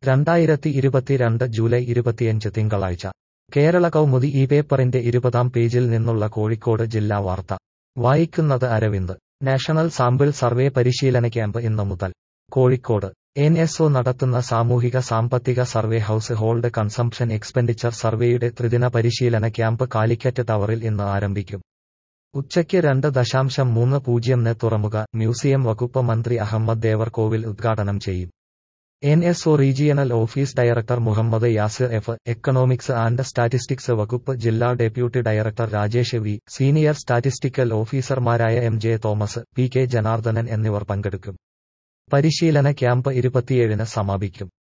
രണ്ടായിരത്തി ഇരുപത്തിരണ്ട് ജൂലൈ ഇരുപത്തിയഞ്ച് തിങ്കളാഴ്ച കേരള കൗമുദി ഈ പേപ്പറിന്റെ ഇരുപതാം പേജിൽ നിന്നുള്ള കോഴിക്കോട് ജില്ലാ വാർത്ത വായിക്കുന്നത് അരവിന്ദ് നാഷണൽ സാമ്പിൾ സർവേ പരിശീലന ക്യാമ്പ് ഇന്നു മുതൽ കോഴിക്കോട് എൻ എസ് ഒ നടത്തുന്ന സാമൂഹിക സാമ്പത്തിക survey household consumption expenditure സർവേയുടെ ത്രിദിന പരിശീലന ക്യാമ്പ് കാലിക്കറ്റ് ടവറിൽ ഇന്ന് ആരംഭിക്കും ഉച്ചയ്ക്ക് രണ്ട് ദശാംശം മൂന്ന് പൂജ്യംന് തുറമുഖ മ്യൂസിയം വകുപ്പ് മന്ത്രി അഹമ്മദ് ദേവർകോവിൽ ഉദ്ഘാടനം ചെയ്യും N S O regional office director Muhammad Yasir F economics and statistics വകുപ്പ് ജില്ലാ deputy director Rajesh V senior statistical ഓഫീസർമാരായ M J Thomas P K Janardhanan എന്നിവർ പങ്കെടുക്കും പരിശീലന ക്യാമ്പ് ഇരുപത്തിയേഴിന് സമാപിക്കും